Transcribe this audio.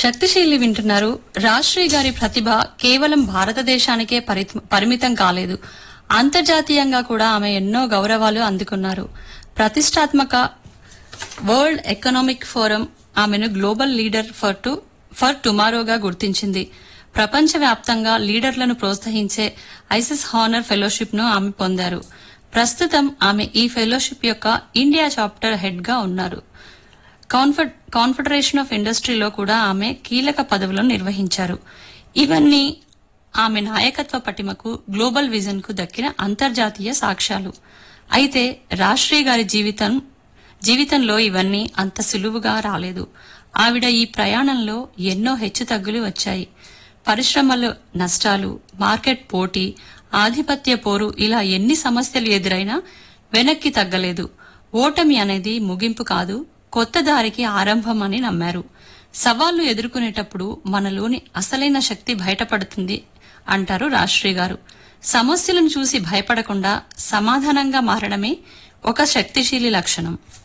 శక్తిశీలి వింటున్నారు రాశ్రీ గారి ప్రతిభ కేవలం భారతదేశానికే పరిత- పరిమితం కాలేదు అంతర్జాతీయంగా కూడా ఆమె ఎన్నో గౌరవాలు అందుకున్నారు ప్రతిష్టాత్మక వరల్డ్ ఎకనామిక్ ఫోరం ఆమెను global leader for to for టుమారోగా గుర్తించింది ప్రపంచవ్యాప్తంగా లీడర్లను ప్రోత్సహించే ఐసిస్ హానర్ ఫెలోషిప్ ను ఆమె పొందారు ప్రస్తుతం ఆమె ఈ ఫెలోషిప్ యొక్క ఇండియా చాప్టర్ హెడ్ గా ఉన్నారు కాన్ఫెడ్- కాన్ఫెడరేషన్ ఆఫ్ ఇండస్ట్రీలో కూడా ఆమె కీలక పదవులను నిర్వహించారు ఇవన్నీ ఆమె నాయకత్వ పటిమకు గ్లోబల్ విజన్ కు దక్కిన అంతర్జాతీయ సాక్ష్యాలు అయితే రాష్ట్రీ గారి జీవితం జీవితంలో ఇవన్నీ అంత సులువుగా రాలేదు ఆవిడ ఈ ప్రయాణంలో ఎన్నో హెచ్చుతగ్గులు వచ్చాయి పరిశ్రమల నష్టాలు మార్కెట్ పోటీ ఆధిపత్య పోరు ఇలా ఎన్ని సమస్యలు ఎదురైనా వెనక్కి తగ్గలేదు ఓటమి అనేది ముగింపు కాదు కొత్త దారికి ఆరంభం అని నమ్మారు సవాళ్లు ఎదుర్కొనేటప్పుడు మనలోని అసలైన శక్తి బయటపడుతుంది అంటారు రాష్ట్రీ గారు సమస్యలను చూసి భయపడకుండా సమాధానంగా మారడమే ఒక శక్తిశీలి లక్షణం